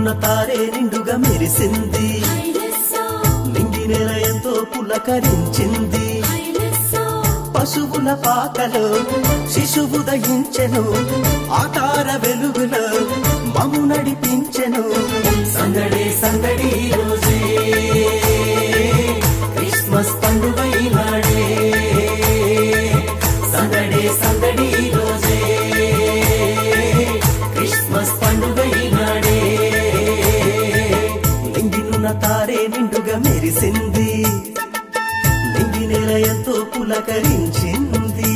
నింగినున్న తారే నిండుగా మెరిసింది నింగి నెల ఎంతో పులకరించింది పశువుల పాకలో శిశువు దయించెను ఆకార వెలుగులో మము నడిపించెను సందడే సందడి రోజే క్రిస్మస్ పండుగైనాడే సందడే సందడి రోజే క్రిస్మస్ పండుగైనాడే నింగినున్న తారే నిండుగా మెరిసింది నింగి నెల ఎంతో పులకరించింది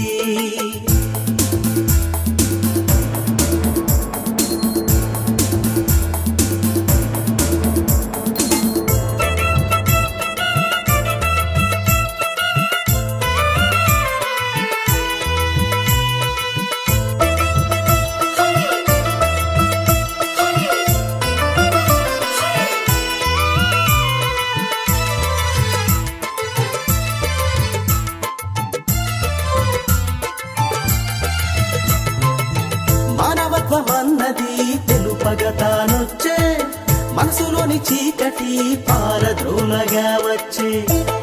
మానవత్వం అన్నది తెలుపగా తానొచ్చే మనసులోని చీకటి పారద్రోలగా వచ్చే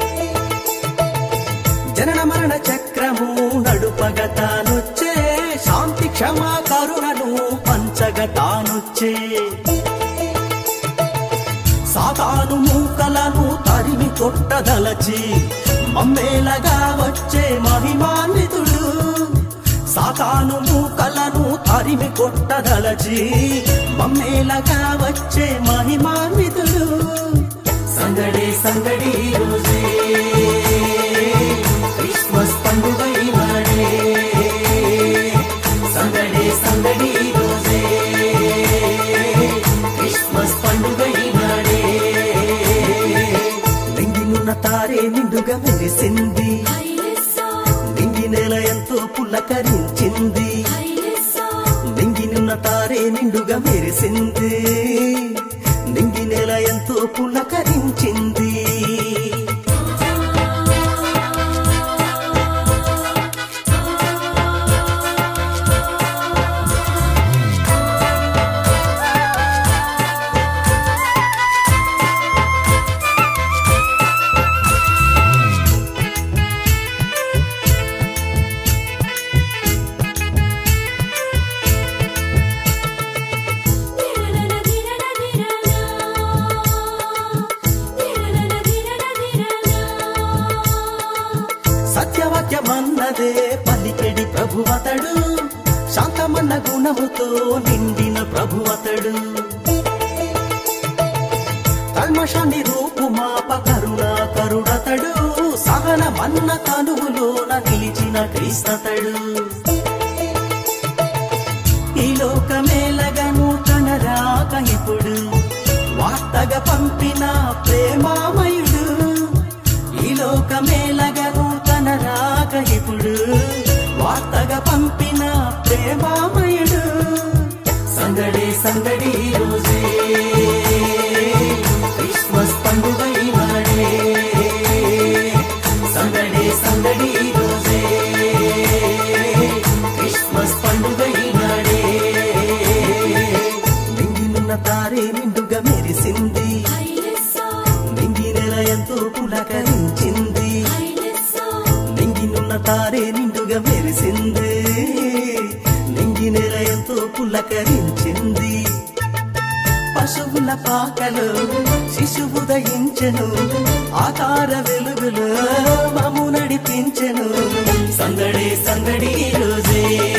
జనన మరణ చక్రము నడుపగా తానొచ్చే శాంతి క్షమా కరుణను పంచగా తానొచ్చే సాతాను మూకలను తరిమి కొట్టదలచి మమ్మేలగా వచ్చే మహిమాన్వితుడు సాతాను మూకలను తరిమి కొట్టదలచి మమ్మేలగా వచ్చే మహిమాన్వితుడు సందడి సందడి రోజే క్రిస్మస్ పండుగైనాడే సందడి సందడి రోజే క్రిస్మస్ పండుగైనాడే నింగినున్న తారే నిండుగా మెరిసింది నింగి నెల ఎంతో పులకరించింది నింగినున్న తారే నిండుగా మెరిసింది నింగి నెల ఎంతో పులకరించింది సత్యవాక్యమన్నదే పలికెడి ప్రభువతడు శాంతమన్న గుణముతో నిండిన ప్రభువతడు కల్మషాన్ని రూపుమాప కరుణా కరుడతడు సహనమన్న తనువులోన నిలిచిన క్రీస్తతడు ఈ లోకమేలగను తన రాక ఇప్పుడు వార్తగా పంపిన ప్రేమామయుడు ఈ లోకమేలగను తన రాక ఇప్పుడు వార్తగా పంపిన ప్రేమామయుడు సందడి సందడి రోజే క్రిస్మస్ పండుగైనాడే సందడి సందడి రోజే క్రిస్మస్ పండుగైనాడే నింగినున్న తారే నిండుగా మెరిసింది నింగి నెల ఎంతో పులకరించింది నింగినున్న తారే నిండుగా మెరిసింది నింగి నెల ఎంతో పులకరించింది పశువుల పాకలో శిశువు దయించెను ఆకార వెలుగులో మము నడిపించెను సందడి సందడి రోజే